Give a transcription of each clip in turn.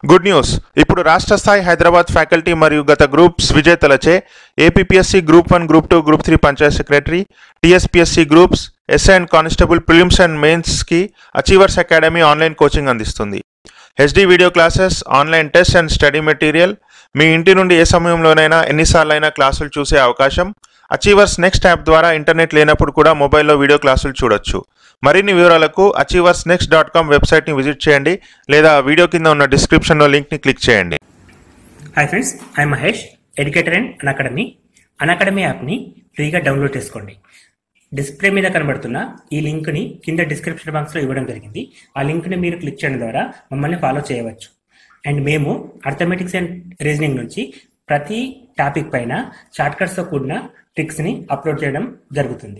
good news ఇప్పుడు రాష్ట్ర స్థాయి హైదరాబాద్ ఫ్యాకల్టీ మరియు గత గ్రూప్స్ విజేతలచే APSC group one group two group three panchayat secretary TSPSC groups SI and constable prelims and మెయిన్స్కి అచీవర్స్ అకాడమీ ఆన్లైన్ కోచింగ్ అందిస్తుంది HD video classes online test and study material మీ ఇంటి నుండి ఏ సమయంలోనైనా ఎన్నిసార్లైనా క్లాసులు చూసే అవకాశం అచీవర్స్ నెక్స్ట్ యాప్ ద్వారా ఇంటర్నెట్ లేనప్పుడు కూడా మొబైల్లో వీడియో క్లాసులు చూడొచ్చు మరిన్ని వివరాలకు అచీవర్స్ నెక్స్ట్ డాట్ కామ్ వెబ్సైట్ని విజిట్ చేయండి లేదా వీడియో కింద ఉన్న డిస్క్రిప్షన్లో లింక్ని క్లిక్ చేయండి hi friends I Mahesh educator and academy academy యాప్ని ఫ్రీగా డౌన్లోడ్ చేసుకోండి డిస్ప్లే మీద కనబడుతున్న ఈ లింక్ని కింద డిస్క్రిప్షన్ బాక్స్లో ఇవ్వడం జరిగింది ఆ లింక్ని మీరు క్లిక్ చేయడం ద్వారా మమ్మల్ని ఫాలో చేయవచ్చు అండ్ మేము అర్థమెటిక్స్ అండ్ రీజనింగ్ నుంచి ప్రతి టాపిక్ పైన షార్ట్కట్స్తో కూడిన ట్రిక్స్ని అప్లోడ్ చేయడం జరుగుతుంది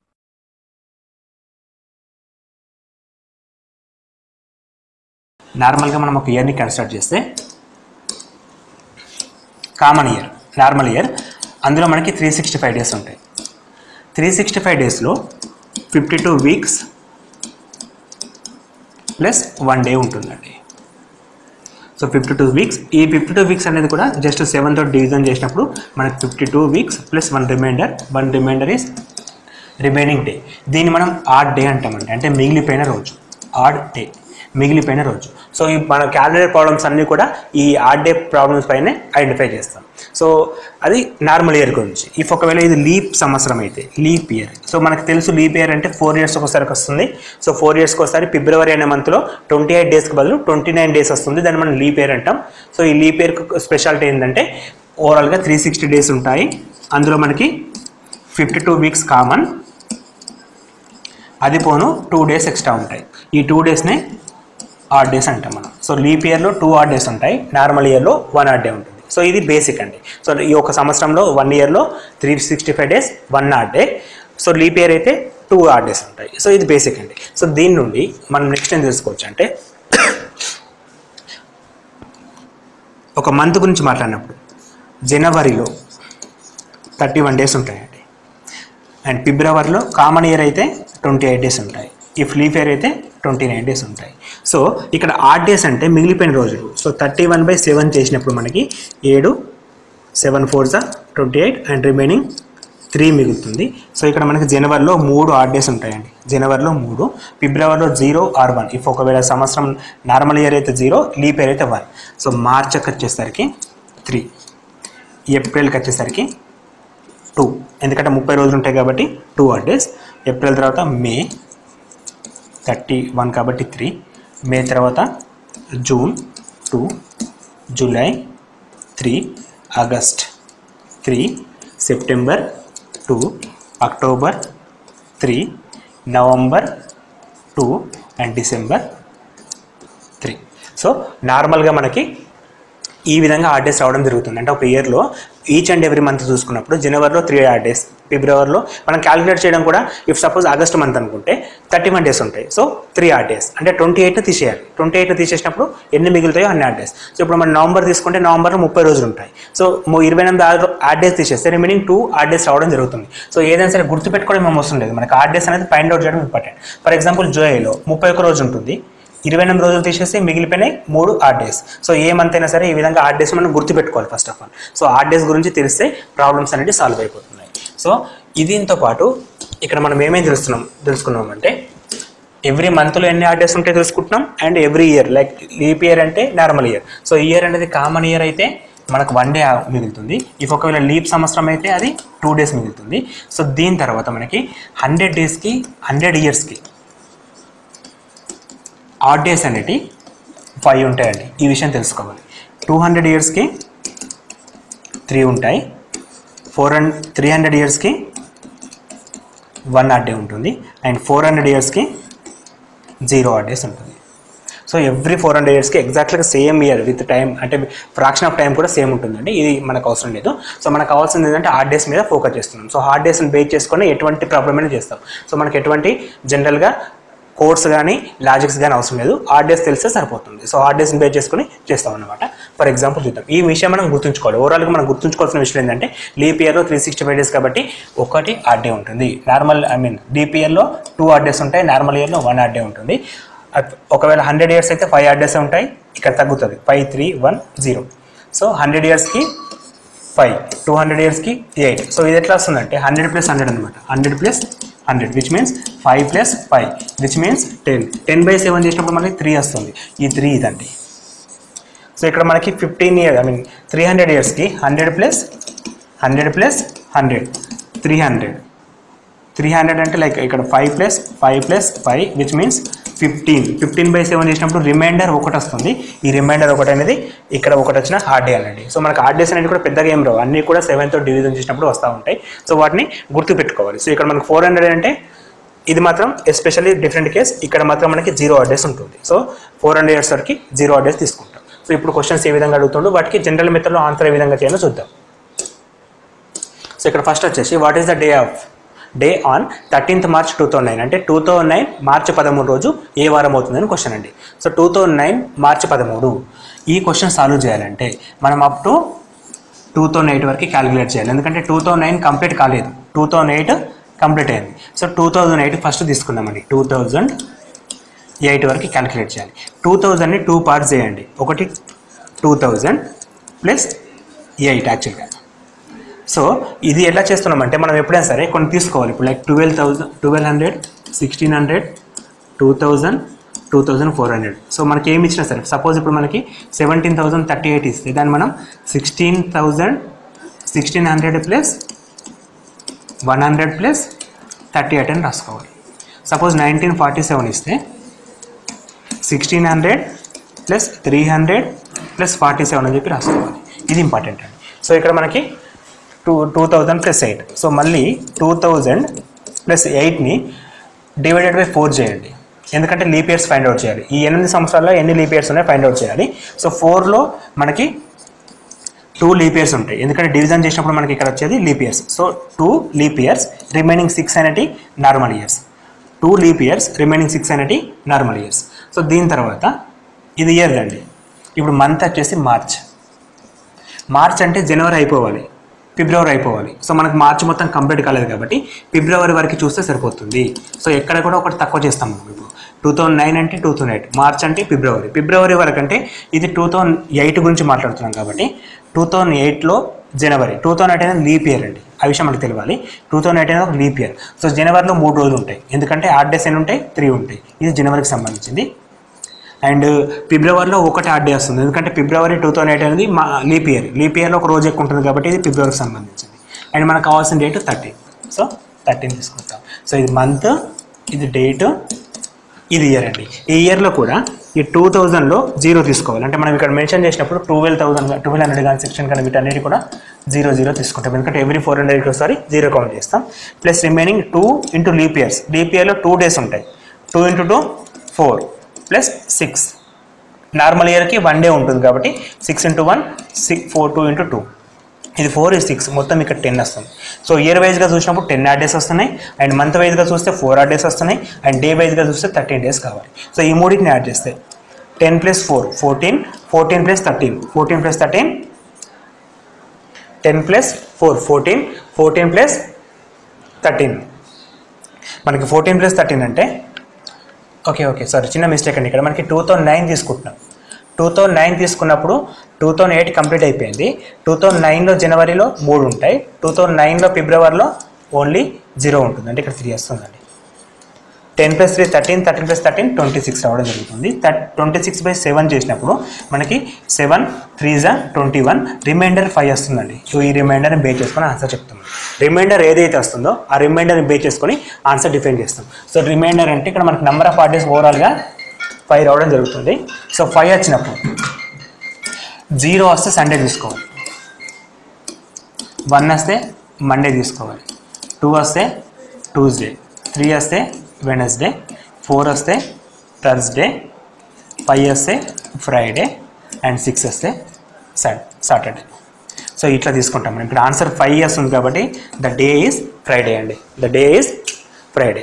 నార్మల్గా మనం ఒక ఇయర్ని కన్స్ట్రక్ట్ చేస్తే కామన్ ఇయర్ నార్మల్ ఇయర్ అందులో మనకి త్రీ సిక్స్టీ ఫైవ్ డేస్ ఉంటాయి త్రీ సిక్స్టీ ఫైవ్ డేస్లో fifty two weeks plus one day ఉంటుందండి సో ఫిఫ్టీ టూ వీక్స్ ఈ ఫిఫ్టీ టూ వీక్స్ అనేది కూడా జస్ట్ సెవెన్ తోటి డివిజన్ చేసినప్పుడు మనకి fifty two weeks plus one remainder one remainder is remaining day దీన్ని మనం ఆడ్ డే అంటామండి అంటే మిగిలిపోయిన రోజు ఆడ్ డే మిగిలిపోయిన రోజు సో ఈ మన క్యాలెండర్ ప్రాబ్లమ్స్ అన్నీ కూడా ఈ ఆడ్ డే ప్రాబ్లమ్స్ పైనే ఐడెంటిఫై చేస్తాం సో అది నార్మల్ ఇయర్ గురించి ఇఫ్ ఒకవేళ ఇది లీప్ సంవత్సరం అయితే లీప్ ఇయర్ సో మనకు తెలుసు లీప్ ఇయర్ అంటే ఫోర్ ఇయర్స్ ఒకసారి వస్తుంది సో ఫోర్ ఇయర్స్కి ఒకసారి ఫిబ్రవరి అనే మంత్లో ట్వంటీ ఎయిట్ డేస్కి బదులు ట్వంటీ నైన్ డేస్ వస్తుంది దాన్ని మనం లీప్ ఇయర్ అంటాం సో ఈ లీప్ ఇయర్ స్పెషాలిటీ ఏంటంటే ఓవరాల్గా త్రీ సిక్స్టీ డేస్ ఉంటాయి అందులో మనకి ఫిఫ్టీ టూ వీక్స్ కామన్ అది పోను టూ డేస్ ఎక్స్ట్రా ఉంటాయి ఈ టూ డేస్నే ఆడ్ డేస్ అంటాం మనం సో లీప్ ఇయర్లో టూ ఆడ్ డేస్ ఉంటాయి నార్మల్ ఇయర్లో వన్ ఆడ్ డే ఉంటుంది సో ఇది బేసిక్ అండి సో ఈ ఒక సంవత్సరంలో వన్ ఇయర్లో three sixty five days one odd day so leap year అయితే టూ ఆడ్ డేస్ ఉంటాయి సో ఇది బేసిక్ అండి సో దీని నుండి మనం నెక్స్ట్ ఏం తెలుసుకోవచ్చు అంటే ఒక మంత్ గురించి మాట్లాడినప్పుడు జనవరిలో థర్టీ వన్ డేస్ ఉంటాయండి అండ్ ఫిబ్రవరిలో కామన్ ఇయర్ అయితే ట్వంటీ ఎయిట్ డేస్ ఉంటాయి ఇఫ్ లీఫ్ ఇయర్ అయితే ట్వంటీ నైన్ డేస్ ఉంటాయి సో ఇక్కడ ఆట్ డేస్ అంటే మిగిలిపోయిన రోజులు so thirty one by seven చేసినప్పుడు మనకి ఏడు సెవెన్ ఫోర్ జా twenty eight and remaining three మిగులుతుంది సో ఇక్కడ మనకి జనవరిలో మూడు ఆడ్ డేస్ ఉంటాయండి జనవరిలో మూడు ఫిబ్రవరిలో జీరో ఆర్ వన్ ఇఫ్ ఒకవేళ సంవత్సరం నార్మల్ ఇయర్ అయితే జీరో లీప్ ఇయర్ అయితే వన్ సో మార్చ్కి వచ్చేసరికి త్రీ ఏప్రిల్కి వచ్చేసరికి టూ ఎందుకంటే ముప్పై రోజులు ఉంటాయి కాబట్టి టూ ఆర్ డేస్ ఏప్రిల్ తర్వాత మే థర్టీ వన్ కాబట్టి త్రీ మే తర్వాత June two July three August three September two October three November two and December three so నార్మల్గా మనకి ఈ విధంగా ఆర్ డేస్ రావడం జరుగుతుంది అంటే ఒక ఇయర్లో ఈచ్ అండ్ ఎవ్రీ మంత్ చూసుకున్నప్పుడు జనవరిలో త్రీ ఆర్ డేస్ ఫిబ్రవరిలో మనం క్యాలిక్యులేట్ చేయడం కూడా ఇఫ్ సపోజ్ ఆగస్ట్ మంత్ అనుకుంటే థర్టీ వన్ డేస్ ఉంటాయి సో త్రీ ఆర్ డేస్ అంటే ట్వంటీ ఎయిట్ని తీసేయాలి ట్వంటీ ఎయిట్ని తీసేసినప్పుడు ఎన్ని మిగులుతాయో అన్ని ఆర్ డేస్ సో ఇప్పుడు మనం నవంబర్ తీసుకుంటే నవంబర్లో ముప్పై రోజులు ఉంటాయి సో ము- ఇరవై ఎనిమిది ఆరు ఆర్ డేస్ తీసేస్తే రిమైనింగ్ టూ ఆర్ డేస్ రావడం జరుగుతుంది సో ఏదైనా సరే గుర్తుపెట్టుకోవడం ఏం అవసరం లేదు మనకి ఆర్ డేస్ అనేది ఫైండ్ అవుట్ చేయడం ఇంపార్టెంట్ ఫర్ ఎగ్జాంపుల్ జూలైలో ముప్పై ఒక రోజు ఉంటుంది ఇరవై ఎనిమిది రోజులు తీసేసి మిగిలిపోయినాయి మూడు ఆర్ డేస్ సో ఏ మంత్ అయినా సరే ఈ విధంగా ఆర్ డేస్ మనం గుర్తుపెట్టుకోవాలి first of all so odd days గురించి తెలిస్తే ప్రాబ్లమ్స్ అనేవి సాల్వ్ అయిపోతున్నాయి సో దీంతో పాటు ఇక్కడ మనం ఏమేమి తెలుస్తున్నాం తెలుసుకున్నాం అంటే ఎవ్రీ మంత్లో ఎన్ని ఆర్ డేస్ ఉంటాయో తెలుసుకుంటున్నాం and every year like leap year అంటే నార్మల్ ఇయర్ సో ఇయర్ అనేది కామన్ ఇయర్ అయితే మనకు వన్ డే మిగులుతుంది ఇఫ్ ఒకవేళ లీప్ సంవత్సరం అయితే అది టూ డేస్ మిగులుతుంది సో దీని తర్వాత మనకి హండ్రెడ్ డేస్కి హండ్రెడ్ ఇయర్స్కి ఆడ్ డేస్ అనేటి ఫైవ్ ఉంటాయండి ఈ విషయం తెలుసుకోవాలి టూ హండ్రెడ్ ఇయర్స్కి త్రీ ఉంటాయి ఫోర్ హండ్రెడ్ త్రీ హండ్రెడ్ ఇయర్స్కి వన్ ఆడ్ డే ఉంటుంది అండ్ ఫోర్ హండ్రెడ్ ఇయర్స్కి జీరో ఆడ్ డేస్ ఉంటుంది సో ఎవ్రీ ఫోర్ హండ్రెడ్ ఇయర్స్కి ఎగ్జాక్ట్గా సేమ్ ఇయర్ విత్ టైం అంటే ఫ్రాక్షన్ ఆఫ్ టైం కూడా సేమ్ ఉంటుందండి ఇది మనకు అవసరం లేదు సో మనకు కావాల్సింది ఏంటంటే హార్డ్ డేస్ మీద ఫోకస్ చేస్తున్నాం సో హార్డ్ డేస్ని బేస్ చేసుకొని ఎటువంటి ప్రాబ్లమ్ అయినా చేస్తాం సో మనకి ఎటువంటి జనరల్గా కోర్స్ కానీ లాజిక్స్ కానీ అవసరం లేదు హార్డ్ డేస్ తెలిస్తే సరిపోతుంది సో హార్డ్ డేస్ని బేస్ చేసుకొని చేస్తాం అనమాట ఫర్ ఎగ్జాంపుల్ చూద్దాం ఈ విషయం మనం గుర్తుంచుకోవాలి ఓవరాల్గా మనం గుర్తుంచుకోవాల్సిన విషయం ఏంటంటే లీప్ ఇయర్లో త్రీ సిక్స్టీ ఫైవ్ డేస్ కాబట్టి ఒకటి హార్డ్ డే ఉంటుంది నార్మల్ ఐ మీన్ డిపిఎల్లో టూ హార్డ్ డేస్ ఉంటాయి నార్మల్ ఇయర్లో వన్ హార్డ్ డే ఉంటుంది అట్- ఒకవేళ హండ్రెడ్ ఇయర్స్ అయితే ఫైవ్ హార్డ్ డేస్ ఉంటాయి ఇక్కడ తగ్గుతుంది five three one zero so hundred ఇయర్స్కి ఫైవ్ టూ హండ్రెడ్ ఇయర్స్కి ఎయిట్ సో ఇది ఎట్లా వస్తుందంటే హండ్రెడ్ ప్లస్ హండ్రెడ్ అనమాట hundred plus hundred which means five plus five which means ten ten by seven చేసినప్పుడు మనకి త్రీ వస్తుంది ఈ త్రీ ఇదండి సో ఇక్కడ మనకి fifteen year I mean three hundred ఇయర్స్కి hundred plus hundred plus hundred three hundred three hundred అంటే like ఇక్కడ five plus five plus five which means fifteen fifteen by seven చేసినప్పుడు రిమైండర్ ఒకటి వస్తుంది ఈ రిమైండర్ ఒకటి అనేది ఇక్కడ ఒకటి వచ్చిన హార్డ్ డే అనండి సో మనకి హార్డ్ డేస్ అనేది కూడా పెద్దగా ఏం రావు అన్నీ కూడా సెవెన్తో డివిజన్ చేసినప్పుడు వస్తూ ఉంటాయి సో వాటిని గుర్తు పెట్టుకోవాలి సో ఇక్కడ మనకి ఫోర్ హండ్రెడ్ అంటే ఇది మాత్రం ఎస్పెషల్లీ డిఫరెంట్ కేస్ ఇక్కడ మాత్రం మనకి జీరో అడ్రస్ ఉంటుంది సో ఫోర్ హండ్రెడ్ ఇయర్స్ వరకు జీరో అడ్రస్ తీసుకుంటాం సో ఇప్పుడు క్వశ్చన్స్ ఏ విధంగా అడుగుతుండో వాటికి జనరల్ మెథడ్లో ఆన్సర్ ఏ విధంగా చేయాలో చూద్దాం సో ఇక్కడ ఫస్ట్ వచ్చేసి what is the day of day on thirteenth March two thousand nine అంటే టూ థౌసండ్ నైన్ మార్చి పదమూడు రోజు ఏ వారం అవుతుందని క్వశ్చన్ అండి సో టూ థౌసండ్ నైన్ మార్చి పదమూడు ఈ క్వశ్చన్ సాల్వ్ చేయాలంటే మనం up to two thousand eight వరకు క్యాలిక్యులేట్ చేయాలి ఎందుకంటే టూ థౌసండ్ నైన్ కంప్లీట్ కాలేదు టూ థౌసండ్ ఎయిట్ కంప్లీట్ అయింది so two thousand eight first తీసుకుందామండి టూ థౌజండ్ ఎయిట్ వరకు క్యాలిక్యులేట్ చేయాలి టూ థౌజండ్ని టూ పార్ట్స్ చేయండి ఒకటి టూ థౌజండ్ ప్లస్ ఎయిట్ యాక్చువల్గా సో ఇది ఎలా చేస్తున్నామంటే మనం ఎప్పుడైనా సరే కొన్ని తీసుకోవాలి ఇప్పుడు like twelve thousand twelve hundred sixteen hundred two thousand two thousand four hundred so మనకి ఏమి ఇచ్చినా సరే సపోజ్ ఇప్పుడు మనకి సెవెంటీన్ థౌజండ్ థర్టీ ఎయిట్ ఇస్తే దాన్ని మనం sixteen thousand sixteen hundred plus one hundred plus thirty eight అని రాసుకోవాలి సపోజ్ నైన్టీన్ ఫార్టీ సెవెన్ ఇస్తే sixteen hundred plus three hundred plus forty seven అని చెప్పి రాసుకోవాలి ఇది ఇంపార్టెంట్ అండి సో ఇక్కడ మనకి two two thousand plus eight so మళ్ళీ టూ థౌజండ్ ప్లస్ ఎయిట్ని డివైడెడ్ బై ఫోర్ చేయండి ఎందుకంటే లీప్ ఇయర్స్ ఫైండ్ అవుట్ చేయాలి ఈ ఎనిమిది సంవత్సరాల్లో ఎన్ని లీప్ ఇయర్స్ ఉన్నాయో ఫైండ్ అవుట్ చేయాలి సో ఫోర్లో మనకి టూ లీప్ ఇయర్స్ ఉంటాయి ఎందుకంటే డివిజన్ చేసినప్పుడు మనకి ఇక్కడ వచ్చేది leap years so two leap years remaining six అనేటి normal years two leap years remaining six అనేటి నార్మల్ ఇయర్స్ సో దీని తర్వాత ఇది ఇయర్ అండి ఇప్పుడు మంత్ వచ్చేసి మార్చ్ మార్చ్ అంటే జనవరి అయిపోవాలి ఫిబ్రవరి అయిపోవాలి సో మనకు మార్చ్ మొత్తం కంప్లీట్ కాలేదు కాబట్టి ఫిబ్రవరి వరకు చూస్తే సరిపోతుంది సో ఎక్కడ కూడా ఒకటి తక్కువ చేస్తాం మనం ఇప్పుడు టూ థౌజండ్ నైన్ అంటే టూ థౌసండ్ ఎయిట్ మార్చ్ అంటే ఫిబ్రవరి ఫిబ్రవరి వరకు అంటే ఇది టూ థౌజండ్ ఎయిట్ గురించి మాట్లాడుతున్నాం కాబట్టి టూ థౌజండ్ ఎయిట్లో జనవరి టూ థౌసండ్ ఎయిట్ అనేది లీప్ ఇయర్ అండి ఆ విషయం మనకు తెలియాలి టూ థౌసండ్ ఎయిట్ అనేది ఒక లీప్ ఇయర్ సో జనవరిలో మూడు రోజులు ఉంటాయి ఎందుకంటే ఆర్ట్ డేస్ ఎన్ని ఉంటాయి త్రీ ఉంటాయి ఇది జనవరికి సంబంధించింది అండ్ ఫిబ్రవరిలో ఒకటి ఆర్ట్ డే వస్తుంది ఎందుకంటే ఫిబ్రవరి టూ థౌసండ్ ఎయిట్ అనేది మా లీప్ ఇయర్ లీప్ ఇయర్లో ఒక రోజు ఎక్కువ ఉంటుంది కాబట్టి ఇది ఫిబ్రవరికి సంబంధించింది అండ్ మనకు కావాల్సిన డేట్ థర్టీన్ సో థర్టీన్ తీసుకుంటాం సో ఇది మంత్ ఇది డేట్ ఇది ఇయర్ అండి ఈ ఇయర్లో కూడా ఈ టూ థౌజండ్లో జీరో తీసుకోవాలి అంటే మనం ఇక్కడ మెన్షన్ చేసినప్పుడు ట్వెల్వ్ థౌసండ్ ట్వెల్వ్ హండ్రెడ్ కానీ సెక్షన్ కానీ వీటన్నిటి కూడా జీరో జీరో తీసుకుంటాం ఎందుకంటే ఎవ్రీ ఫోర్ హండ్రెడ్కి ఒకసారి జీరో కౌంట్ చేస్తాం plus remaining two into leap years leap ఇయర్లో టూ డేస్ ఉంటాయి two into two four plus six normal ఇయర్కి వన్ డే ఉంటుంది కాబట్టి six into one six four two into two ఇది ఫోర్ ఇది సిక్స్ మొత్తం ఇక్కడ టెన్ వస్తుంది సో ఇయర్ వైజ్గా చూసినప్పుడు టెన్ ఆర్ డేస్ వస్తున్నాయి అండ్ మంత్ వైజ్గా చూస్తే ఫోర్ ఆర్ డేస్ వస్తున్నాయి అండ్ డే వైజ్గా చూస్తే థర్టీన్ డేస్ కావాలి సో ఈ మూడింటిని యాడ్ చేస్తే ten plus four fourteen fourteen plus thirteen fourteen plus thirteen ten plus four fourteen fourteen plus thirteen మనకి ఫోర్టీన్ ప్లస్ థర్టీన్ అంటే ఓకే ఓకే సారీ చిన్న మిస్టేక్ అండి ఇక్కడ మనకి టూ థౌజండ్ నైన్ తీసుకుంటున్నాం టూ థౌజండ్ నైన్ తీసుకున్నప్పుడు two thousand eight complete అయిపోయింది two thousand నైన్లో జనవరిలో మూడు ఉంటాయి టూ థౌజండ్ నైన్లో ఫిబ్రవరిలో ఓన్లీ జీరో ఉంటుంది అంటే ఇక్కడ త్రీ వస్తుందండి ten plus three thirteen thirteen plus thirteen twenty six రావడం జరుగుతుంది ట్వంటీ సిక్స్ బై సెవెన్ చేసినప్పుడు మనకి సెవెన్ త్రీ జా ట్వంటీ వన్ రిమైండర్ ఫైవ్ వస్తుందండి సో ఈ రిమైండర్ని బే చేసుకొని ఆన్సర్ చెప్తున్నాం రిమైండర్ ఏదైతే వస్తుందో ఆ రిమైండర్ని బే చేసుకొని ఆన్సర్ డిఫైన్ చేస్తాం సో రిమైండర్ అంటే ఇక్కడ మనకి నెంబర్ ఆఫ్ ఆర్డర్స్ ఓవరాల్గా ఫైవ్ రావడం జరుగుతుంది సో ఫైవ్ వచ్చినప్పుడు జీరో వస్తే సండే తీసుకోవాలి వన్ వస్తే మండే తీసుకోవాలి టూ వస్తే ట్యూస్డే త్రీ వస్తే వెనస్డే ఫోర్ వస్తే థర్స్డే ఫైవ్ వస్తే ఫ్రైడే అండ్ సిక్స్ వస్తే సాటర్డే సో ఇట్లా తీసుకుంటాం మనం ఇక్కడ ఆన్సర్ ఫైవ్ ఇయర్స్ ఉంది కాబట్టి ద డే ఈజ్ ఫ్రైడే అండి the day is Friday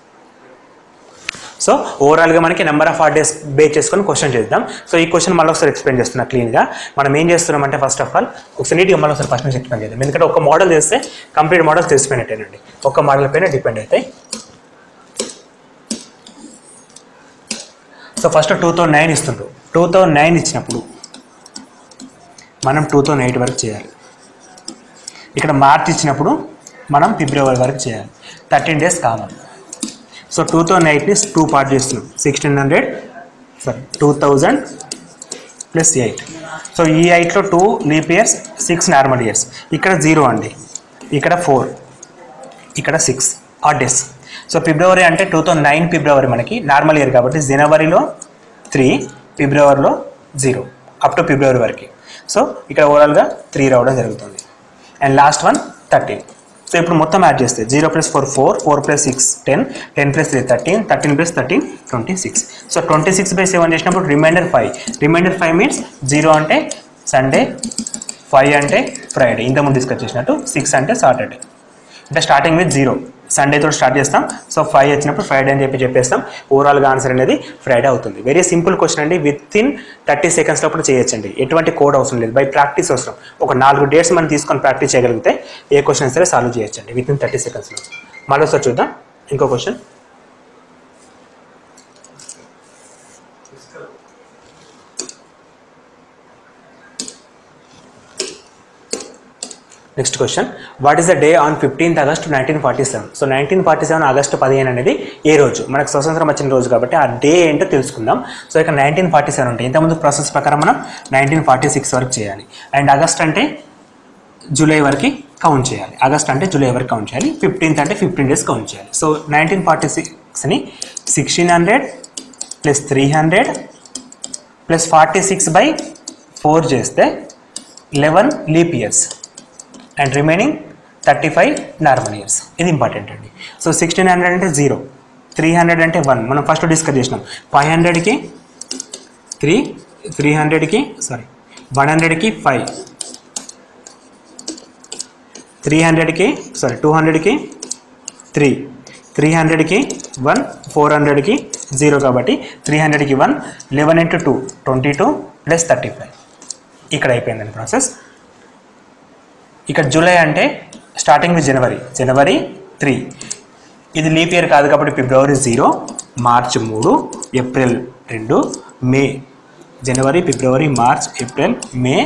so ఓవరాల్గా మనకి number of odd days base చేసుకొని క్వశ్చన్ చేద్దాం సో ఈ క్వశ్చన్ మళ్ళీ ఒకసారి ఎక్స్ప్లెయిన్ చేస్తున్నా క్లీన్గా మనం ఏం చేస్తున్నామంటే ఫస్ట్ ఆఫ్ ఆల్ ఒకసారి నీట్గా మళ్ళీ ఒకసారి ఫస్ట్ నుంచి ఎక్స్ప్లెయిన్ చేద్దాం ఎందుకంటే ఒక మోడల్ చేస్తే కంప్లీట్ మోడల్స్ తెలిసిపోయినట్టేనండి ఒక మోడల్ పైన డిపెండ్ అవుతాయి so first two thousand nine ఇస్తుండ్రు టూ థౌజండ్ నైన్ ఇచ్చినప్పుడు మనం టూ థౌజండ్ ఎయిట్ వరకు చేయాలి ఇక్కడ మార్చ్ ఇచ్చినప్పుడు మనం ఫిబ్రవరి వరకు చేయాలి thirteen days common so two thousand ఎయిట్ని టూ పార్ట్ చేస్తున్నాం sixteen hundred sorry two thousand plus eight so ఈ ఎయిట్లో two leap years six normal years ఇక్కడ జీరో అండి ఇక్కడ ఫోర్ ఇక్కడ సిక్స్ ఆర్ డేస్ సో ఫిబ్రవరి అంటే టూ థౌజండ్ నైన్ ఫిబ్రవరి మనకి నార్మల్ ఇయర్ కాబట్టి జనవరిలో త్రీ ఫిబ్రవరిలో జీరో అప్ టు ఫిబ్రవరి వరకు సో ఇక్కడ ఓవరాల్గా త్రీ రావడం జరుగుతుంది and last one thirteen so ఇప్పుడు మొత్తం యాడ్ చేస్తే zero plus four four four plus six ten ten plus three thirteen thirteen plus thirteen twenty six so twenty six by seven చేసినప్పుడు remainder five remainder five means zero అంటే Sunday five అంటే Friday ఇంతకుముందు discuss చేసినట్టు six అంటే Saturday అంటే starting with zero సండేతో start చేస్తాం so five వచ్చినప్పుడు ఫ్రైడే అని చెప్పి చెప్పేస్తాం ఓవరాల్గా ఆన్సర్ అనేది ఫ్రైడే అవుతుంది వెరీ సింపుల్ క్వశ్చన్ అండి విత్ ఇన్ థర్టీ సెకండ్స్ లోపల చేయొచ్చండి ఎటువంటి కోడ్ అవసరం లేదు బై ప్రాక్టీస్ అవసరం ఒక నాలుగు డేట్స్ మనం తీసుకొని ప్రాక్టీస్ చేయగలిగితే ఏ క్వశ్చన్ సరే సాల్వ్ చేయొచ్చండి విత్ ఇన్ థర్టీ సెకండ్స్లో మళ్ళీ ఒకసారి చూద్దాం ఇంకో question next question what is the day on fifteenth August nineteen forty seven so nineteen forty seven August పదిహేను అనేది ఏ రోజు మనకు స్వతంత్రం వచ్చిన రోజు కాబట్టి ఆ డే ఏంటో తెలుసుకుందాం సో ఇక నైన్టీన్ ఫార్టీ సెవెన్ ఉంటాయి ఇంతకుముందు ప్రాసెస్ ప్రకారం మనం నైన్టీన్ ఫార్టీ సిక్స్ వరకు చేయాలి అండ్ ఆగస్ట్ అంటే జూలై వరకు కౌంట్ చేయాలి ఆగస్ట్ అంటే జూలై వరకు కౌంట్ చేయాలి ఫిఫ్టీన్త్ అంటే ఫిఫ్టీన్ డేస్ కౌంట్ చేయాలి సో నైన్టీన్ ఫార్టీ సిక్స్ని sixteen hundred plus three hundred plus forty six by four చేస్తే eleven leap years and remaining thirty five normal years ఇది ఇంపార్టెంట్ అండి సో సిక్స్టీన్ హండ్రెడ్ అంటే zero three hundred అంటే one మనం first discuss చేసినాం five హండ్రెడ్కి three three హండ్రెడ్కి sorry one హండ్రెడ్కి ఫైవ్ త్రీ హండ్రెడ్కి సారీ టూ హండ్రెడ్కి త్రీ త్రీ హండ్రెడ్కి వన్ ఫోర్ హండ్రెడ్కి జీరో కాబట్టి త్రీ హండ్రెడ్కి one eleven into two twenty two plus thirty five ఇక్కడ అయిపోయిందండి ప్రాసెస్ ఇక్కడ జూలై అంటే స్టార్టింగ్ విత్ జనవరి జనవరి త్రీ ఇది లీప్ ఇయర్ కాదు కాబట్టి ఫిబ్రవరి జీరో మార్చ్ మూడు ఏప్రిల్ రెండు మే జనవరి ఫిబ్రవరి March April May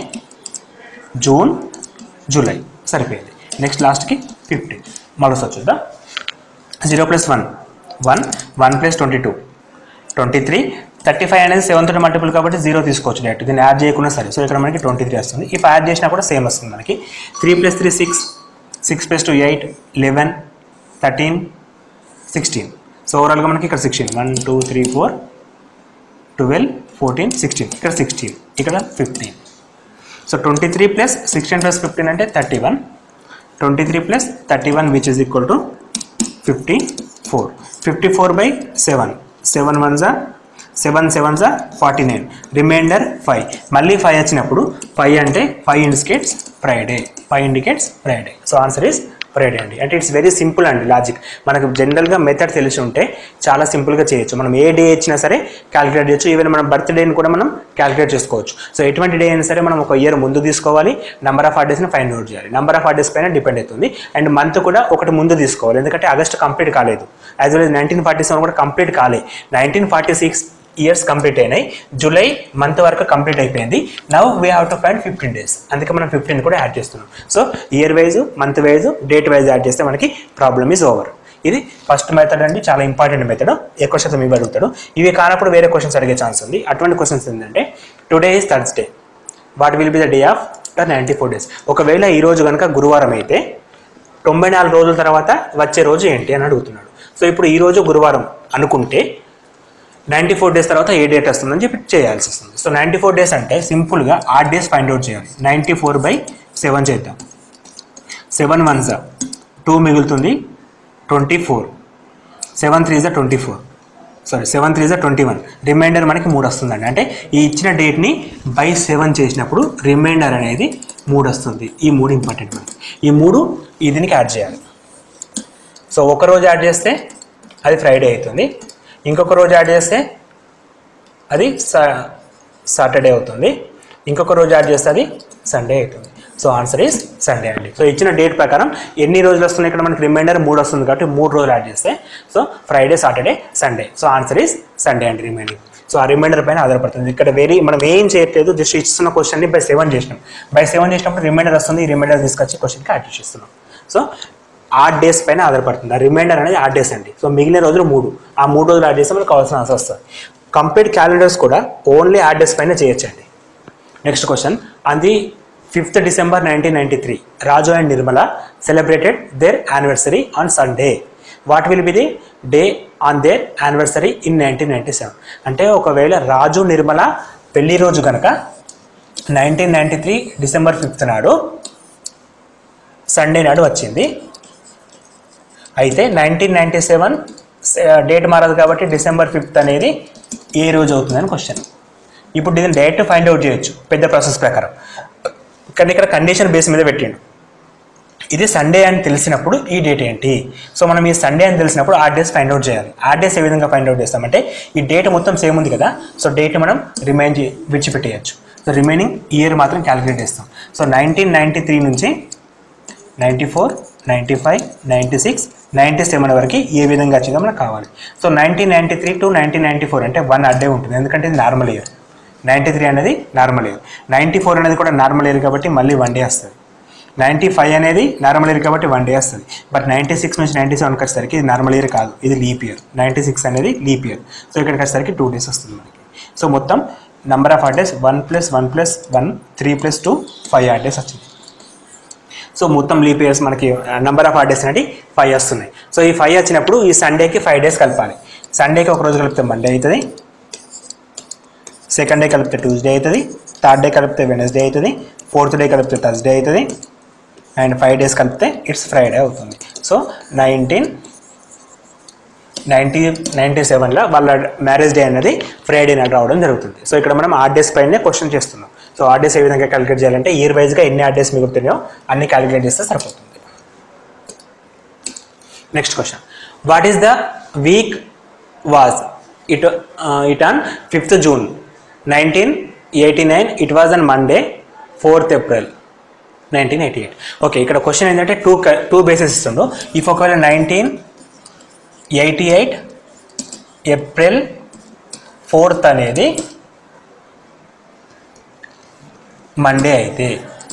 June July సరిపోయింది నెక్స్ట్ లాస్ట్కి ఫిఫ్టీన్ మరోసారి చూద్దాం zero plus one one one plus twenty two twenty three thirty five అనేది సెవెన్ తోటి మల్టిపుల్ కాబట్టి జీరో తీసుకోవచ్చు డైరెక్ట్ దీన్ని యాడ్ చేయకుండా సరే సో ఇక్కడ మనకి ట్వంటీ త్రీ వస్తుంది ఇఫ్ యాడ్ చేసినా కూడా సేమ్ వస్తుంది మనకి three plus three six six plus two eight eleven thirteen sixteen so ఓవరాల్గా మనకి ఇక్కడ sixteen one two three four twelve fourteen sixteen ఇక్కడ సిక్స్టీన్ ఇక్కడ fifteen so twenty three plus sixteen plus fifteen అంటే thirty one twenty three plus thirty one which is equal to fifty four fifty four by seven seven one జా seven seven జా forty nine remainder five మళ్ళీ five వచ్చినప్పుడు five అంటే five indicates Friday five indicates Friday so answer is Friday అండి అంటే it's very simple అండి logic మనకు జనరల్గా మెథడ్ తెలిసి ఉంటే చాలా సింపుల్గా చేయొచ్చు మనం ఏ డే ఇచ్చినా సరే క్యాలిక్యులేట్ చేయొచ్చు ఈవెన్ మనం బర్త్డేని కూడా మనం క్యాలిక్యులేట్ చేసుకోవచ్చు సో ఎటువంటి డే అయినా సరే మనం ఒక ఇయర్ ముందు తీసుకోవాలి నెంబర్ ఆఫ్ డేస్ని ఫైండ్ అవుట్ చేయాలి నెంబర్ ఆఫ్ డేస్ పైన డిపెండ్ అవుతుంది అండ్ మంత్ కూడా ఒకటి ముందు తీసుకోవాలి ఎందుకంటే ఆగస్ట్ కంప్లీట్ కాలేదు as well nineteen forty seven కూడా కంప్లీట్ కాలే nineteen forty six years complete అయినాయి జూలై మంత్ వరకు కంప్లీట్ అయిపోయింది now we have to find fifteen days అందుకే మనం ఫిఫ్టీన్ కూడా యాడ్ చేస్తున్నాం so year wise month wise date wise add చేస్తే మనకి ప్రాబ్లమ్ ఈజ్ ఓవర్ ఇది ఫస్ట్ మెథడ్ అండి చాలా ఇంపార్టెంట్ మెథడ్ ఎక్కువ శాతం ఇవి అడుగుతాడు ఇవి కానప్పుడు వేరే క్వశ్చన్స్ అడిగే ఛాన్స్ ఉంది అటువంటి క్వశ్చన్స్ ఏంటంటే today is Thursday what will be the day of the ninety four days ఒకవేళ ఈ రోజు కనుక గురువారం అయితే తొంభై నాలుగు రోజుల తర్వాత వచ్చే రోజు ఏంటి అని అడుగుతున్నాడు సో ఇప్పుడు ఈ రోజు గురువారం అనుకుంటే నైంటీ ఫోర్ డేస్ తర్వాత ఏ డేట్ వస్తుందని చెప్పి చేయాల్సి వస్తుంది సో నైంటీ ఫోర్ డేస్ అంటే సింపుల్గా ఆ డేస్ ఫైండ్ అవుట్ చేయాలి నైంటీ ఫోర్ బై సెవెన్ చేద్దాం సెవెన్ వన్ జా టూ మిగులుతుంది ట్వంటీ ఫోర్ సెవెన్ త్రీ జా twenty four sorry seven three జా ట్వంటీ వన్ రిమైండర్ మనకి మూడు వస్తుందండి అంటే ఈ ఇచ్చిన డేట్ని బై సెవెన్ చేసినప్పుడు రిమైండర్ అనేది మూడు వస్తుంది ఈ మూడు ఇంపార్టెంట్ మనకి ఈ మూడు ఈ దీనికి యాడ్ చేయాలి సో ఒక రోజు యాడ్ చేస్తే అది ఫ్రైడే అవుతుంది ఇంకొక రోజు యాడ్ చేస్తే అది సాటర్డే అవుతుంది ఇంకొక రోజు యాడ్ చేస్తే అది సండే అవుతుంది సో ఆన్సర్ ఈస్ సండే అండి సో ఇచ్చిన డేట్ ప్రకారం ఎన్ని రోజులు వస్తున్నాయి ఇక్కడ మనకి రిమైండర్ మూడు వస్తుంది కాబట్టి మూడు రోజులు యాడ్ చేస్తే so Friday Saturday Sunday so answer is Sunday అండి రిమైండింగ్ సో ఆ రిమైండర్ పైన ఆధారపడుతుంది ఇక్కడ వేరే మనం ఏం చేయట్లేదు జస్ట్ ఇస్తున్న క్వశ్చన్ని బై సెవెన్ చేసినాం బై సెవెన్ చేసినప్పుడు రిమైండర్ వస్తుంది ఈ రిమైండర్ తీసుకొచ్చి క్వశ్చన్కి యాడ్ చేస్తున్నాం సో ఆట్ డేస్ పైన ఆధారపడుతుంది ఆ రిమైండర్ అనేది ఆట్ డేస్ అండి సో మిగిలిన రోజులు మూడు ఆ మూడు రోజులు యాడ్ చేస్తే మనకు కావాల్సిన ఆన్సర్ వస్తుంది కంప్లీట్ క్యాలెండర్స్ కూడా ఓన్లీ ఆట్ డేస్ పైన చేయొచ్చండి next question on the fifth December nineteen ninety three Raju and Nirmala celebrated their anniversary on Sunday what will be the day on their anniversary in nineteen ninety seven అంటే ఒకవేళ రాజు నిర్మల పెళ్లి రోజు కనుక nineteen ninety three December fifth నాడు Sunday నాడు వచ్చింది అయితే nineteen ninety seven date మారదు కాబట్టి డిసెంబర్ ఫిఫ్త్ అనేది ఏ రోజు అవుతుందని క్వశ్చన్ ఇప్పుడు దీన్ని డైరెక్ట్ ఫైండ్ అవుట్ చేయొచ్చు పెద్ద ప్రాసెస్ ప్రకారం కానీ ఇక్కడ కండిషన్ బేస్ మీద పెట్టిండు ఇది సండే అని తెలిసినప్పుడు ఈ డేట్ ఏంటి సో మనం ఈ సండే అని తెలిసినప్పుడు ఆ డేస్ ఫైండ్ అవుట్ చేయాలి ఆ డేస్ ఏ విధంగా ఫైండ్ అవుట్ చేస్తామంటే ఈ డేట్ మొత్తం సేమ్ ఉంది కదా సో డేట్ మనం రిమైన్ చే విడిచిపెట్టేయచ్చు సో రిమైనింగ్ ఇయర్ మాత్రం క్యాలిక్యులేట్ చేస్తాం సో నైన్టీన్ నైంటీ త్రీ నుంచి ninety four ninety five ninety six ninety seven వరకు ఏ విధంగా వచ్చిందో మనకు కావాలి so nineteen ninety three to nineteen ninety four అంటే వన్ అడ్డే ఉంటుంది ఎందుకంటే ఇది నార్మల్ ఇయర్ నైంటీ త్రీ అనేది నార్మల్ ఇయర్ నైంటీ ఫోర్ అనేది కూడా నార్మల్ ఇయర్ కాబట్టి మళ్ళీ వన్ డే వస్తుంది నైంటీ ఫైవ్ అనేది నార్మల్ ఇయర్ కాబట్టి వన్ డే వస్తుంది బట్ నైంటీ సిక్స్ నుంచి నైంటీ సెవెన్కి వచ్చేసరికి ఇది నార్మల్ ఇయర్ కాదు ఇది లీప్ ఇయర్ నైంటీ సిక్స్ అనేది లీప్ ఇయర్ సో ఇక్కడికి వచ్చేసరికి టూ డేస్ వస్తుంది మనకి సో మొత్తం number of days one plus one plus one three plus two five days వచ్చింది సో మొత్తం లీప్ ఇయర్స్ మనకి నెంబర్ ఆఫ్ డేస్ అనేవి ఫైవ్ వస్తున్నాయి సో ఈ ఫైవ్ వచ్చినప్పుడు ఈ సండేకి ఫైవ్ డేస్ కలపాలి సండేకి ఒక రోజు కలిపితే మండే అవుతుంది సెకండ్ డే కలిపితే ట్యూస్డే అవుతుంది థర్డ్ డే కలిపితే వెనస్డే అవుతుంది ఫోర్త్ డే కలిపితే థర్స్డే అవుతుంది అండ్ ఫైవ్ డేస్ కలిపితే ఇట్స్ ఫ్రైడే అవుతుంది సో నైన్టీన్ నైన్టీ నైంటీ సెవెన్లో వాళ్ళ మ్యారేజ్ డే అనేది ఫ్రైడే నాడు రావడం జరుగుతుంది సో ఇక్కడ మనం ఆర్ డేస్ పైనే క్వశ్చన్ చేస్తున్నాం సో ఆర్ డేస్ ఏ విధంగా క్యాలిక్యులేట్ చేయాలంటే ఇయర్ వైజ్గా ఎన్ని ఆర్ డేస్ మిగులుతున్నాయో అన్ని క్యాలిక్యులేట్ చేస్తే సరిపోతుంది next question what is the week was it it on fifth June nineteen eighty nine it was on Monday fourth April nineteen eighty eight okay ఇక్కడ question ఏంటంటే two two bases ఇస్తుండ్రు if ఒకవేళ nineteen eighty eight April fourth అనేది Monday అయితే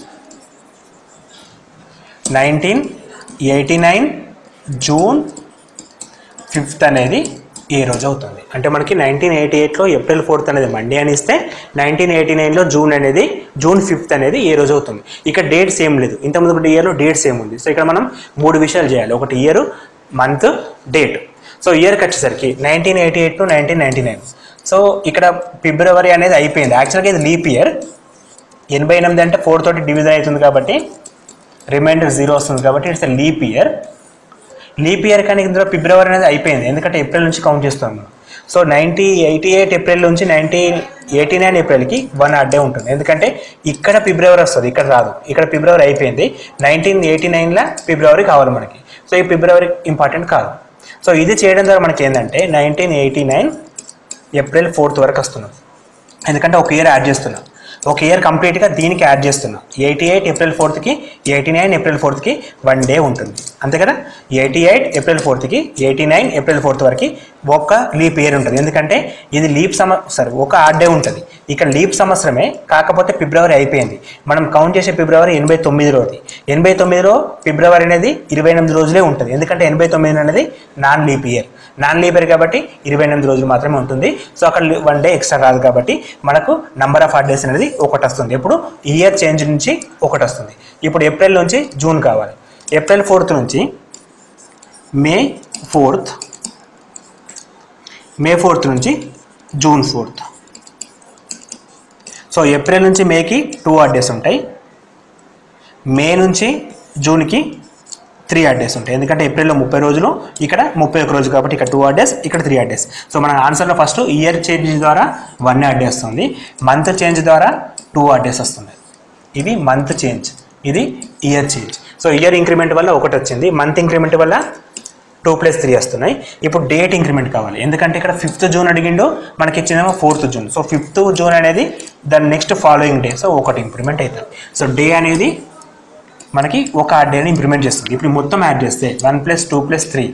nineteen eighty nine June fifth అనేది ఏ రోజు అవుతుంది అంటే మనకి నైన్టీన్ ఎయిటీ ఎయిట్లో ఏప్రిల్ ఫోర్త్ అనేది మండే అని ఇస్తే నైన్టీన్ ఎయిటీ నైన్లో జూన్ అనేది జూన్ ఫిఫ్త్ అనేది ఏ రోజు అవుతుంది ఇక్కడ డేట్ సేమ్ లేదు ఇంతకుముందు ఇయర్లో డేట్ సేమ్ ఉంది సో ఇక్కడ మనం మూడు విషయాలు చేయాలి ఒకటి ఇయర్ మంత్ డేట్ సో ఇయర్కి వచ్చేసరికి nineteen eighty eight to nineteen ninety nine so ఇక్కడ ఫిబ్రవరి అనేది అయిపోయింది యాక్చువల్గా ఇది లీప్ ఇయర్ ఎనభై ఎనిమిది అంటే ఫోర్ తోటి డివిజన్ అవుతుంది కాబట్టి రిమైండర్ జీరో వస్తుంది కాబట్టి it's leap year leap year కానీ ఇందులో ఫిబ్రవరి అనేది అయిపోయింది ఎందుకంటే ఏప్రిల్ నుంచి కౌంట్ చేస్తాం మనం so ninety eighty eight April నుంచి నైన్టీన్ ఎయిటీ నైన్ ఏప్రిల్కి వన్ ఆర్ డే ఉంటుంది ఎందుకంటే ఇక్కడ ఫిబ్రవరి వస్తుంది ఇక్కడ రాదు ఇక్కడ ఫిబ్రవరి అయిపోయింది నైన్టీన్ ఎయిటీ నైన్లో ఫిబ్రవరి కావాలి మనకి సో ఈ ఫిబ్రవరి ఇంపార్టెంట్ కాదు సో ఇది చేయడం ద్వారా మనకి ఏంటంటే nineteen eighty nine April fourth వరకు వస్తున్నాం ఎందుకంటే ఒక ఇయర్ యాడ్ చేస్తున్నాం ఒక ఇయర్ కంప్లీట్గా దీనికి యాడ్ చేస్తున్నాం ఎయిటీ ఎయిట్ ఏప్రిల్ ఫోర్త్కి ఎయిటీ నైన్ ఏప్రిల్ ఫోర్త్కి వన్ డే ఉంటుంది అంతే కదా ఎయిటీ ఎయిట్ ఏప్రిల్ ఫోర్త్కి ఎయిటీ నైన్ ఏప్రిల్ ఫోర్త్ వరకు ఒక్క లీప్ ఇయర్ ఉంటుంది ఎందుకంటే ఇది లీప్ సమ సారీ ఒక ఆడ్ డే ఉంటుంది ఇక్కడ లీప్ సంవత్సరమే కాకపోతే ఫిబ్రవరి అయిపోయింది మనం కౌంట్ చేసే ఫిబ్రవరి ఎనభై తొమ్మిది రోజు ఎనభై తొమ్మిదిలో ఫిబ్రవరి అనేది ఇరవై ఎనిమిది రోజులే ఉంటుంది ఎందుకంటే ఎనభై తొమ్మిది అనేది non leap year non leap year కాబట్టి ఇరవై ఎనిమిది రోజులు మాత్రమే ఉంటుంది సో అక్కడ వన్ డే ఎక్స్ట్రా రాదు కాబట్టి మనకు నంబర్ ఆఫ్ హాట్ డేస్ అనేది ఒకటి వస్తుంది ఇప్పుడు ఇయర్ చేంజ్ నుంచి ఒకటి వస్తుంది ఇప్పుడు ఏప్రిల్ నుంచి జూన్ కావాలి ఏప్రిల్ ఫోర్త్ నుంచి మే ఫోర్త్ మే ఫోర్త్ నుంచి జూన్ ఫోర్త్ సో ఏప్రిల్ నుంచి మేకి టూ ఆర్ డేస్ ఉంటాయి మే నుంచి జూన్కి త్రీ ఆర్ డేస్ ఉంటాయి ఎందుకంటే ఏప్రిల్లో ముప్పై రోజులు ఇక్కడ ముప్పై ఒక రోజు కాబట్టి ఇక్కడ టూ ఆర్ డేస్ ఇక్కడ త్రీ ఆర్ డేస్ సో మన ఆన్సర్లో ఫస్ట్ ఇయర్ చేంజ్ ద్వారా వన్ ఆర్ డే వస్తుంది మంత్ చేంజ్ ద్వారా టూ ఆర్ డేస్ వస్తుంది ఇది మంత్ చేంజ్ ఇది year change so year increment వల్ల ఒకటి వచ్చింది మంత్ ఇంక్రిమెంట్ వల్ల టూ ప్లస్ త్రీ వస్తున్నాయి ఇప్పుడు డేట్ ఇంక్రిమెంట్ కావాలి ఎందుకంటే ఇక్కడ ఫిఫ్త్ జూన్ అడిగిండో మనకి ఇచ్చిందేమో fourth June so fifth June అనేది దాని నెక్స్ట్ ఫాలోయింగ్ డే సో ఒకటి ఇంప్లిమెంట్ అవుతుంది సో డే అనేది మనకి ఒక డేని ఇంప్లిమెంట్ చేస్తుంది ఇప్పుడు మొత్తం యాడ్ చేస్తే one plus two plus three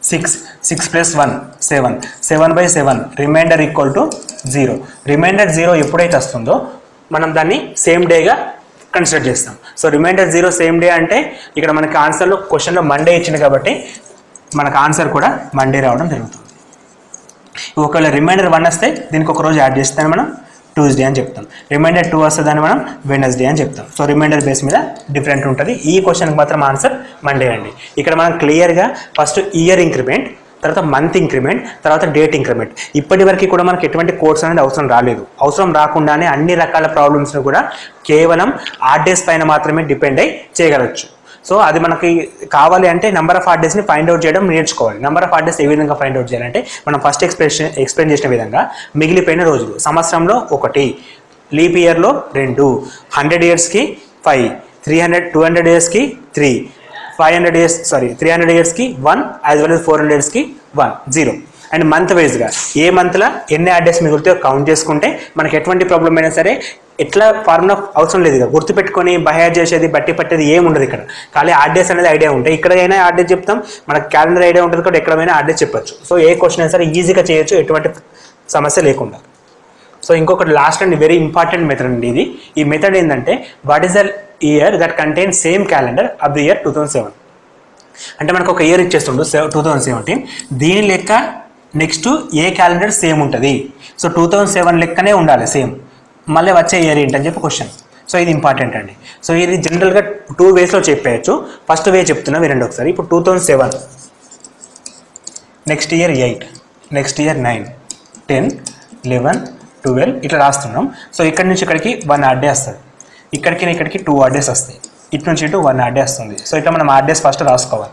six six plus one seven seven by seven remainder equal to zero remainder zero ఎప్పుడైతే వస్తుందో మనం దాన్ని సేమ్ డేగా కన్సిడర్ చేస్తాం so remainder zero same day అంటే ఇక్కడ మనకి ఆన్సర్లో క్వశ్చన్లో మండే ఇచ్చింది కాబట్టి మనకు ఆన్సర్ కూడా మండే రావడం జరుగుతుంది ఒకవేళ రిమైండర్ వన్ వస్తే దీనికి ఒక రోజు యాడ్ చేస్తాను మనం ట్యూస్డే అని చెప్తాం రిమైండర్ టూ వస్తుందని మనం వెనస్డే అని చెప్తాం సో రిమైండర్ బేస్ మీద డిఫరెంట్ ఉంటుంది ఈ క్వశ్చన్కి మాత్రం ఆన్సర్ మండే అండి ఇక్కడ మనం క్లియర్గా ఫస్ట్ ఇయర్ ఇంక్రిమెంట్ తర్వాత మంత్ ఇంక్రిమెంట్ తర్వాత డేట్ ఇంక్రిమెంట్ ఇప్పటి వరకు కూడా మనకి ఎటువంటి కోర్స్ అనేది అవసరం రాలేదు అవసరం రాకుండానే అన్ని రకాల ప్రాబ్లమ్స్ని కూడా కేవలం ఆర్ట్ డేస్ పైన మాత్రమే డిపెండ్ అయి చేయగలచ్చు సో అది మనకి కావాలి అంటే నెంబర్ ఆఫ్ హార్డ్ డేస్ని ఫైండ్ అవుట్ చేయడం నేర్చుకోవాలి నెంబర్ ఆఫ్ హార్డ్ డేస్ ఏ విధంగా ఫైండ్ అవుట్ చేయాలంటే మనం ఫస్ట్ ఎక్స్ప్రెషన్ ఎక్స్ప్లెయిన్ చేసిన విధంగా మిగిలిపోయిన రోజులు సంవత్సరంలో ఒకటి లీప్ ఇయర్లో రెండు హండ్రెడ్ ఇయర్స్కి five three hundred two hundred ఇయర్స్కి three five hundred years sorry three hundred ఇయర్స్కి one as well as four hundred ఇయర్స్కి వన్ జీరో అండ్ మంత్ వైజ్గా ఏ మంత్లో ఎన్ని అడ్రస్ మిగులుతాయో కౌంట్ చేసుకుంటే మనకి ఎటువంటి ప్రాబ్లం అయినా సరే ఎట్లా ఫార్ములా అవసరం లేదు ఇక గుర్తుపెట్టుకొని బయార్ చేసేది బట్టి పట్టేది ఏం ఉండదు ఇక్కడ ఖాళీ ఆర్డేస్ అనేది ఐడియా ఉంటాయి ఇక్కడ అయినా ఆర్డేస్ చెప్తాం మనకి క్యాలెండర్ ఐడియా ఉంటుంది కూడా ఎక్కడైనా ఆర్డేస్ చెప్పొచ్చు సో ఏ క్వశ్చన్ అయినా సరే ఈజీగా చేయొచ్చు ఎటువంటి సమస్య లేకుండా సో ఇంకొకటి last and very important method అండి ఇది ఈ మెథడ్ ఏంటంటే what is the year that contain same calendar of the year two thousand seven అంటే మనకు ఒక ఇయర్ ఇచ్చేస్తుండు టూ థౌసండ్ సెవెంటీన్ దీని లెక్క నెక్స్ట్ ఏ క్యాలెండర్ సేమ్ ఉంటుంది సో టూ థౌసండ్ సెవెన్ లెక్కనే ఉండాలి సేమ్ మళ్ళీ వచ్చే ఇయర్ ఏంటని చెప్పి క్వశ్చన్ సో ఇది ఇంపార్టెంట్ అండి సో ఇది జనరల్గా టూ వేస్లో చెప్పేయచ్చు ఫస్ట్ వే చెప్తున్నా వినండి ఒకసారి ఇప్పుడు two thousand seven next year eight next year nine ten eleven twelve ఇట్లా రాస్తున్నాం సో ఇక్కడి నుంచి ఇక్కడికి వన్ ఆర్ డే వస్తుంది ఇక్కడికి ఇక్కడికి టూ ఆర్ డేస్ వస్తాయి ఇటు నుంచి ఇటు వన్ ఆర్ డే వస్తుంది సో ఇట్లా మనం ఆర్ డేస్ ఫస్ట్ రాసుకోవాలి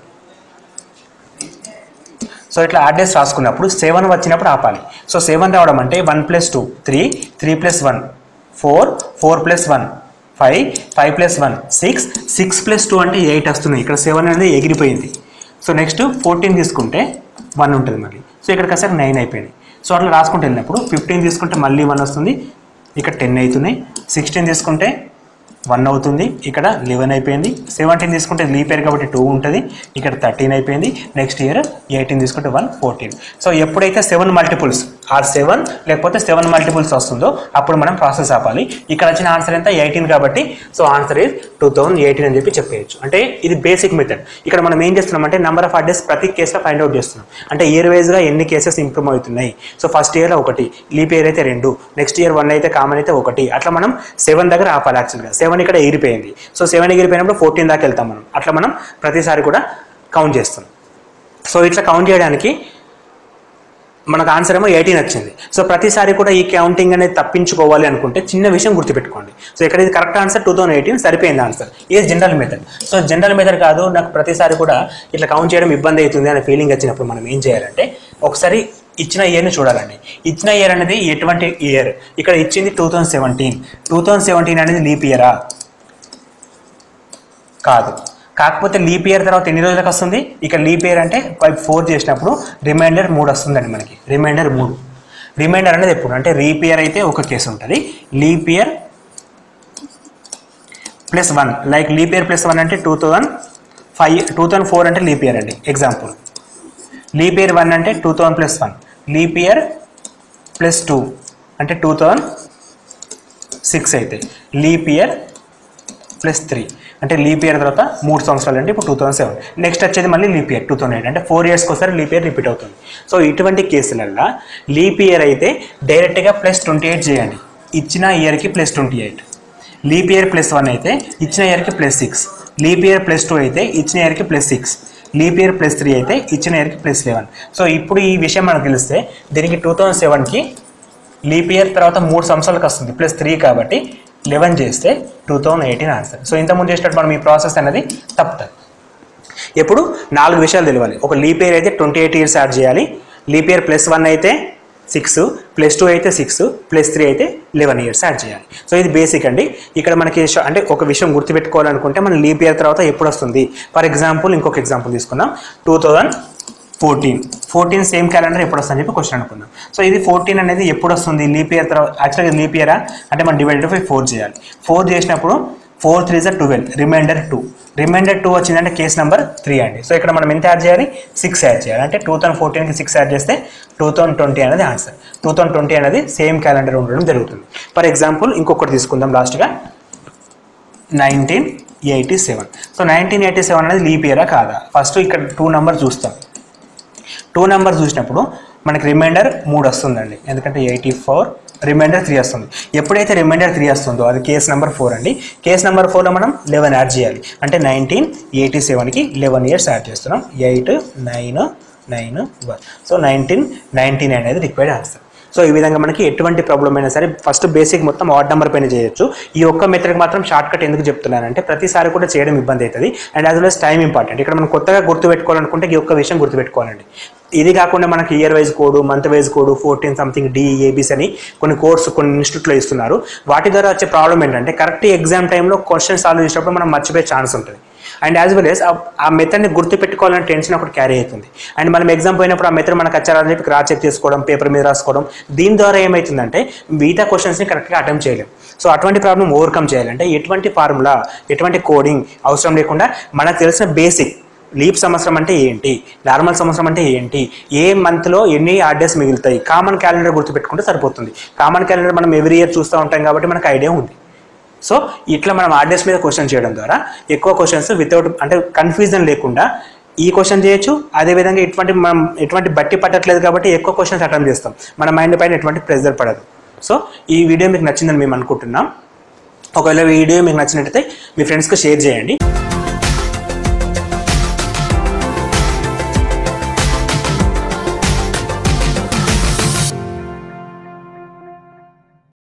సో ఇట్లా ఆర్ డేస్ రాసుకున్నప్పుడు సెవెన్ వచ్చినప్పుడు ఆపాలి సో సెవెన్ రావడం అంటే one plus two three three plus one four four plus one five five plus one six six plus two అంటే ఎయిట్ వస్తున్నాయి ఇక్కడ సెవెన్ అనేది ఎగిరిపోయింది సో నెక్స్ట్ ఫోర్టీన్ తీసుకుంటే వన్ ఉంటుంది మళ్ళీ సో ఇక్కడికి వచ్చాక నైన్ అయిపోయినాయి సో అట్లా రాసుకుంటూ వెళ్ళినప్పుడు ఫిఫ్టీన్ తీసుకుంటే మళ్ళీ వన్ వస్తుంది ఇక్కడ టెన్ అవుతున్నాయి సిక్స్టీన్ తీసుకుంటే వన్ అవుతుంది ఇక్కడ లెవెన్ అయిపోయింది సెవెంటీన్ తీసుకుంటే లీప్ ఇయర్ కాబట్టి టూ ఉంటుంది ఇక్కడ థర్టీన్ అయిపోయింది నెక్స్ట్ ఇయర్ ఎయిటీన్ తీసుకుంటే వన్ ఫోర్టీన్ సో ఎప్పుడైతే సెవెన్ మల్టిపుల్స్ ఆర్ సెవెన్ లేకపోతే సెవెన్ మల్టిపుల్స్ వస్తుందో అప్పుడు మనం ప్రాసెస్ ఆపాలి ఇక్కడ వచ్చిన ఆన్సర్ ఎంత ఎయిటీన్ కాబట్టి so answer is two thousand eighteen అని చెప్పి చెప్పేయచ్చు అంటే ఇది బేసిక్ మెథడ్ ఇక్కడ మనం ఏం చేస్తున్నాం అంటే నెంబర్ ఆఫ్ అడ్రస్ ప్రతి కేసులో ఫైండ్ అవుట్ చేస్తున్నాం అంటే ఇయర్ వైజ్గా ఎన్ని కేసెస్ ఇంప్రూవ్ అవుతున్నాయి సో ఫస్ట్ ఇయర్లో ఒకటి లీప్ ఇయర్ అయితే రెండు నెక్స్ట్ ఇయర్ వన్ అయితే కామన్ అయితే ఒకటి అట్లా మనం సెవెన్ దగ్గర ఆపాలి యాక్చువల్గా సెవెన్ ఇక్కడ ఎగిరిపోయింది సో సెవెన్ ఎగిరిపోయినప్పుడు ఫోర్టీన్ దాకా వెళ్తాం మనం అట్లా మనం ప్రతిసారి కూడా కౌంట్ చేస్తాం సో ఇట్లా కౌంట్ చేయడానికి మనకు ఆన్సర్ ఏమో ఎయిటీన్ వచ్చింది సో ప్రతిసారి కూడా ఈ కౌంటింగ్ అనేది తప్పించుకోవాలి అనుకుంటే చిన్న విషయం గుర్తుపెట్టుకోండి సో ఇక్కడ ఇది correct answer two thousand eighteen సరిపోయింది ఆన్సర్ ఇది general method so general method కాదు నాకు ప్రతిసారి కూడా ఇట్లా కౌంట్ చేయడం ఇబ్బంది అవుతుంది అనే ఫీలింగ్ వచ్చినప్పుడు మనం ఏం చేయాలంటే ఒకసారి ఇచ్చిన ఇయర్ని చూడాలండి ఇచ్చిన ఇయర్ అనేది ఎటువంటి ఇయర్ ఇక్కడ ఇచ్చింది two thousand seventeen two thousand seventeen అనేది లీప్ ఇయరా కాదు కాకపోతే లీప్ ఇయర్ తర్వాత ఎన్ని రోజులకు వస్తుంది ఇక లీప్ ఇయర్ అంటే ఫైవ్ ఫోర్ చేసినప్పుడు రిమైండర్ మూడు వస్తుందండి మనకి రిమైండర్ మూడు రిమైండర్ అనేది ఎప్పుడు అంటే రీప్ ఇయర్ అయితే ఒక కేసు ఉంటుంది leap year plus one like leap year plus one అంటే two thousand five two thousand four అంటే లీప్ ఇయర్ అండి ఎగ్జాంపుల్ లీప్ ఇయర్ వన్ అంటే two thousand plus one leap year plus two అంటే two thousand six అయితే leap year plus three అంటే leap year తర్వాత మూడు సంవత్సరాలు అంటే ఇప్పుడు టూ థౌసండ్ సెవెన్ నెక్స్ట్ వచ్చేది మళ్ళీ leap year two thousand eight అంటే ఫోర్ ఇయర్స్కి ఒకసారి లీప్ ఇయర్ రిపీట్ అవుతుంది సో ఇటువంటి కేసులల్లో లీప్ ఇయర్ అయితే డైరెక్ట్గా ప్లస్ ట్వంటీ ఎయిట్ చేయండి ఇచ్చిన ఇయర్కి plus twenty eight leap year plus one అయితే ఇచ్చిన ఇయర్కి plus six leap year plus two అయితే ఇచ్చిన ఇయర్కి plus six leap year plus three అయితే ఇచ్చిన ఇయర్కి ప్లస్ లెవెన్ సో ఇప్పుడు ఈ విషయం మనకు తెలిస్తే దీనికి టూ థౌసండ్ సెవెన్కి లీప్ ఇయర్ తర్వాత మూడు సంవత్సరాలకు వస్తుంది ప్లస్ త్రీ కాబట్టి లెవెన్ చేస్తే two thousand eighteen answer so ఇంతకుముందు చేసినట్టు మనం ఈ ప్రాసెస్ అనేది తప్పుతుంది ఎప్పుడు నాలుగు విషయాలు తెలియాలి ఒక లీప్ ఇయర్ అయితే ట్వంటీ ఎయిట్ ఇయర్స్ యాడ్ చేయాలి లీప్ ఇయర్ ప్లస్ వన్ అయితే సిక్స్ ప్లస్ టూ అయితే సిక్స్ ప్లస్ త్రీ అయితే లెవెన్ ఇయర్స్ యాడ్ చేయాలి సో ఇది బేసిక్ అండి ఇక్కడ మనకి ష- అంటే ఒక విషయం గుర్తుపెట్టుకోవాలనుకుంటే మన లీప్ ఇయర్ తర్వాత ఎప్పుడు వస్తుంది ఫర్ ఎగ్జాంపుల్ ఇంకొక ఎగ్జాంపుల్ తీసుకుందాం two thousand fourteen fourteen same calendar ఎప్పుడు వస్తుందని చెప్పి క్వశ్చన్ అనుకుందాం సో ఇది ఫోర్టీన్ అనేది ఎప్పుడు వస్తుంది లీప్ ఇయర్ తర్వాత యాక్చువల్గా లీప్ ఇయరా అంటే మనం డివైడెడ్ బై ఫోర్ చేయాలి ఫోర్ చేసినప్పుడు ఫోర్ త్రీ జా twelve reminder two reminder two వచ్చిందంటే కేస్ నెంబర్ త్రీ అండి సో ఇక్కడ మనం ఎంత యాడ్ చేయాలి సిక్స్ యాడ్ చేయాలి అంటే టూ థౌసండ్ ఫోర్టీన్కి సిక్స్ యాడ్ చేస్తే టూ థౌసండ్ ట్వంటీ అనేది ఆన్సర్ టూ థౌసండ్ ట్వంటీ అనేది సేమ్ క్యాలెండర్ ఉండడం జరుగుతుంది ఫర్ ఎగ్జాంపుల్ ఇంకొకటి తీసుకుందాం లాస్ట్గా nineteen eighty seven so nineteen eighty seven అనేది లీప్ ఇయరా కాదా ఫస్ట్ ఇక్కడ టూ నెంబర్ చూస్తాం టూ నెంబర్ చూసినప్పుడు మనకి రిమైండర్ మూడు వస్తుందండి ఎందుకంటే ఎయిటీ ఫోర్ రిమైండర్ త్రీ వస్తుంది ఎప్పుడైతే రిమైండర్ త్రీ వస్తుందో అది కేస్ నెంబర్ ఫోర్ అండి కేస్ నెంబర్ ఫోర్లో మనం లెవెన్ యాడ్ చేయాలి అంటే నైన్టీన్ ఎయిటీ సెవెన్కి లెవెన్ ఇయర్స్ యాడ్ చేస్తున్నాం eight nine nine one so nineteen nineteen అనేది రిక్వైర్డ్ ఆన్సర్ సో ఈ విధంగా మనకి ఎటువంటి ప్రాబ్లం అయినా సరే ఫస్ట్ బేసిక్ మొత్తం ఆడ్ నెంబర్ పైన చేయొచ్చు ఈ ఒక్క మెథడ్కి మాత్రం షార్ట్ కట్ ఎందుకు చెప్తున్నానంటే ప్రతిసారి కూడా చేయడం ఇబ్బంది అవుతుంది and as well as time important ఇక్కడ మనం కొత్తగా గుర్తుపెట్టుకోవాలనుకుంటే ఈ ఒక్క విషయం గుర్తుపెట్టుకోవాలండి ఇది కాకుండా మనకి year wise code month wise code fourteen something డి ఏబీస్ అని కొన్ని కోర్స్ కొన్ని ఇన్స్టిట్యూట్లో ఇస్తున్నారు వాటి ద్వారా వచ్చే ప్రాబ్లం ఏంటంటే కరెక్ట్ ఎగ్జామ్ టైంలో క్వశ్చన్ సాల్వ్ చేసినప్పుడు మనం మర్చిపోయే ఛాన్స్ ఉంటుంది అండ్ యాజ్ వెల్ ఎస్ ఆ మెథడ్ని గుర్తు పెట్టుకోవాలని టెన్షన్ ఒకటి క్యారీ అవుతుంది అండ్ మనం ఎగ్జామ్ పోయినప్పుడు ఆ మెథడ్ మనకు వచ్చారని చెప్పి క్రాస్ చెక్ చేసుకోవడం పేపర్ మీద రాసుకోవడం దీని ద్వారా ఏమవుతుందంటే మిగతా క్వశ్చన్స్ని కరెక్ట్గా అటెంప్ట్ చేయలేం సో అటువంటి ప్రాబ్లం ఓవర్కమ్ చేయాలంటే ఎటువంటి ఫార్ములా ఎటువంటి కోడింగ్ అవసరం లేకుండా మనకు తెలిసిన బేసిక్ లీప్ సంవత్సరం అంటే ఏంటి నార్మల్ సంవత్సరం అంటే ఏంటి ఏ మంత్లో ఎన్ని ఆర్డర్స్ మిగులుతాయి కామన్ క్యాలెండర్ గుర్తుపెట్టుకుంటే సరిపోతుంది కామన్ క్యాలెండర్ మనం ఎవ్రీ ఇయర్ చూస్తూ ఉంటాం కాబట్టి మనకు ఐడియా ఉంది సో ఇట్లా మనం ఆర్డర్స్ మీద క్వశ్చన్ చేయడం ద్వారా ఎక్కువ క్వశ్చన్స్ వితౌట్ అంటే కన్ఫ్యూజన్ లేకుండా ఈ క్వశ్చన్ చేయొచ్చు అదేవిధంగా ఎటువంటి మనం ఎటువంటి బట్టి పట్టట్లేదు కాబట్టి ఎక్కువ క్వశ్చన్స్ అటెంప్ట్ చేస్తాం మన మైండ్ పైన ఎటువంటి ప్రెజర్ పడదు సో ఈ వీడియో మీకు నచ్చిందని మేము అనుకుంటున్నాం ఒకవేళ ఈ వీడియో మీకు నచ్చినట్టయితే మీ ఫ్రెండ్స్కి షేర్ చేయండి